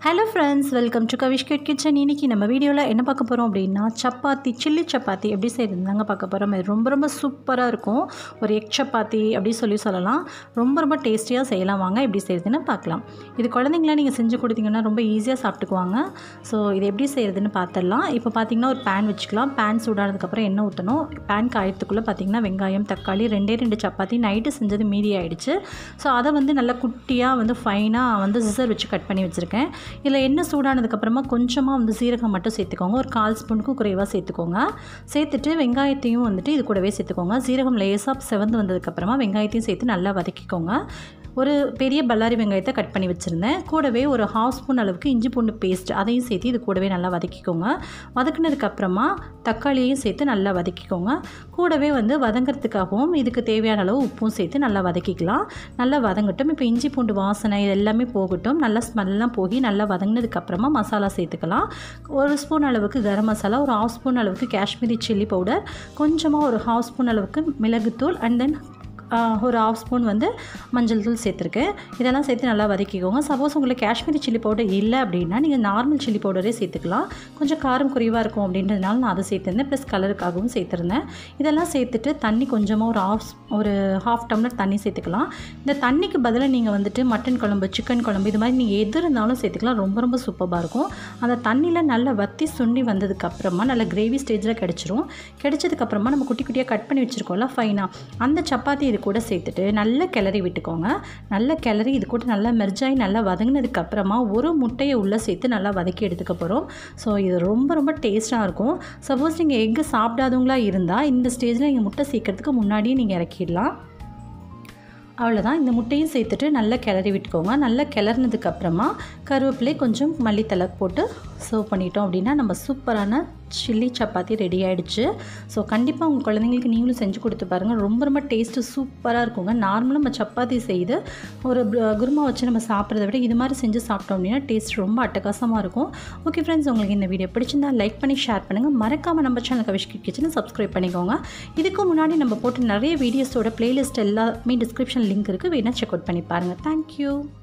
hello friends welcome to Kavish kid kitchen இன்றைக்கி நம்ம வீடியோவில் என்ன பார்க்க போகிறோம் அப்படின்னா சப்பாத்தி சில்லி சப்பாத்தி எப்படி செய்கிறது தாங்க பார்க்க போகிறோம் இது ரொம்ப ரொம்ப சூப்பராக இருக்கும் ஒரு எக் சப்பாத்தி அப்படி சொல்லி சொல்லலாம் ரொம்ப ரொம்ப டேஸ்டியாக செய்யலாம் வாங்க எப்படி செய்கிறதுன்னு பார்க்கலாம் இது குழந்தைங்களாம் நீங்கள் செஞ்சு கொடுத்தீங்கன்னா ரொம்ப ஈஸியாக சாப்பிட்டுக்குவாங்க ஸோ இது எப்படி செய்கிறதுன்னு பார்த்துடலாம் இப்போ பார்த்தீங்கன்னா ஒரு பேன் வச்சுக்கலாம் பேன் சூடானதுக்கப்புறம் எண்ணெய் ஊற்றணும் பேன் காயத்துக்குள்ளே பார்த்தீங்கன்னா வெங்காயம் தக்காளி ரெண்டே ரெண்டு சப்பாத்தி நைட்டு செஞ்சது மீதி ஆயிடுச்சு ஸோ அதை வந்து நல்லா குட்டியாக வந்து ஃபைனாக வந்து சிசர் வச்சு கட் பண்ணி வச்சுருக்கேன் இதில் எண்ணெய் சூடானதுக்கப்புறமா கொஞ்சமாக வந்து சீரகம் மட்டும் சேர்த்துக்கோங்க ஒரு கால் ஸ்பூனுக்கு குறைவாக சேர்த்துக்கோங்க சேர்த்துட்டு வெங்காயத்தையும் வந்துட்டு இது கூடவே சேர்த்துக்கோங்க சீரகம் லேசாக செவந்து வந்ததுக்கப்புறமா வெங்காயத்தையும் சேர்த்து நல்லா வதக்கிக்கோங்க ஒரு பெரிய பல்லாரி வெங்காயத்தை கட் பண்ணி வச்சுருந்தேன் கூடவே ஒரு ஹாஃப் ஸ்பூன் அளவுக்கு இஞ்சி பூண்டு பேஸ்ட் அதையும் சேர்த்து இது கூடவே நல்லா வதக்கிக்கோங்க வதக்குனதுக்கப்புறமா தக்காளியையும் சேர்த்து நல்லா வதக்கிக்கோங்க கூடவே வந்து வதங்கிறதுக்காகவும் இதுக்கு தேவையான அளவு உப்பும் சேர்த்து நல்லா வதக்கிக்கலாம் நல்லா வதங்கட்டும் இப்போ இஞ்சி பூண்டு வாசனை இது எல்லாமே போகட்டும் நல்லா ஸ்மெல்லாம் போகி நல்லா வதங்கினதுக்கப்புறமா மசாலா சேர்த்துக்கலாம் ஒரு ஸ்பூன் அளவுக்கு கரம் மசாலா ஒரு ஹாஃப் ஸ்பூன் அளவுக்கு காஷ்மீரி சில்லி பவுடர் கொஞ்சமாக ஒரு ஹாஃப் ஸ்பூன் அளவுக்கு மிளகுத்தூள் அண்ட் தென் ஒரு ஹாஃப் ஸ்பூன் வந்து மஞ்சள் தூள் சேர்த்துருக்கேன் இதெல்லாம் சேர்த்து நல்லா வதக்கிக்கோங்க சப்போஸ் உங்களுக்கு காஷ்மீரி சில்லி பவுடர் இல்லை அப்படின்னா நீங்கள் நார்மல் சில்லி பவுடரே சேர்த்துக்கலாம் கொஞ்சம் காரம் குறைவாக இருக்கும் அப்படின்றதுனால நான் அதை சேர்த்துருந்தேன் ப்ளஸ் கலருக்காகவும் சேர்த்துருந்தேன் இதெல்லாம் சேர்த்துட்டு தண்ணி கொஞ்சமாக ஒரு ஹாஃப் ஒரு ஹாஃப் டம்ளர் தண்ணி சேர்த்துக்கலாம் இந்த தண்ணிக்கு பதிலாக நீங்கள் வந்துட்டு மட்டன் குழம்பு சிக்கன் குழம்பு இது மாதிரி நீங்கள் எது இருந்தாலும் சேர்த்துக்கலாம் ரொம்ப ரொம்ப சூப்பராக இருக்கும் அந்த தண்ணியில் நல்லா வற்றி சுண்டி வந்ததுக்கப்புறமா நல்ல கிரேவி ஸ்டேஜில் கிடச்சிரும் கிடச்சதுக்கப்புறமா நம்ம குட்டி குட்டியாக கட் பண்ணி வச்சுருக்கோம்ல ஃபைனாக அந்த சப்பாத்தி இது கூட சேர்த்துட்டு நல்லா கிளறி விட்டுக்கோங்க நல்லா கிளறி இது கூட நல்லா மெர்ஜாகி நல்லா வதங்கினதுக்கப்புறமா ஒரு முட்டையை உள்ளே சேர்த்து நல்லா வதக்கி எடுத்துக்க போகிறோம் ஸோ இது ரொம்ப ரொம்ப டேஸ்ட்டாக இருக்கும் சப்போஸ் நீங்கள் எக்கு சாப்பிடாதவங்களா இருந்தால் இந்த ஸ்டேஜில் நீங்கள் முட்டை சேர்க்கறதுக்கு முன்னாடியே நீங்கள் இறக்கிடலாம் அவ்வளோதான் இந்த முட்டையும் சேர்த்துட்டு நல்லா கிளறி விட்டுக்கோங்க நல்லா கிளறினதுக்கப்புறமா கருவேப்பிலை கொஞ்சம் மல்லித்தலை போட்டு சர்வ் பண்ணிட்டோம் அப்படின்னா நம்ம சூப்பரான சில்லி சப்பாத்தி ரெடி ஆகிடுச்சு ஸோ கண்டிப்பாக உங்கள் குழந்தைங்களுக்கு நீங்களும் செஞ்சு கொடுத்து பாருங்கள் ரொம்ப ரொம்ப டேஸ்ட்டு சூப்பராக இருக்குங்க நார்மலாக நம்ம சப்பாத்தி செய்து ஒரு குருமா வச்சு நம்ம சாப்பிட்றத விட இது மாதிரி செஞ்சு சாப்பிட்டோம் அப்படின்னா டேஸ்ட் ரொம்ப அட்டகாசமாக இருக்கும் ஓகே ஃப்ரெண்ட்ஸ் உங்களுக்கு இந்த வீடியோ பிடிச்சிருந்தா லைக் பண்ணி ஷேர் பண்ணுங்கள் மறக்காமல் நம்ம சேனல் கவிஷ் கிச்சனை சப்ஸ்கிரைப் பண்ணிக்கோங்க இதுக்கு முன்னாடி நம்ம போட்டு நிறைய வீடியோஸோட பிளேலிஸ்ட் எல்லாமே டிஸ்கிரிப்ஷன் லிங்க் இருக்குது வேணால் செக் அவுட் பண்ணி பாருங்கள் தேங்க்யூ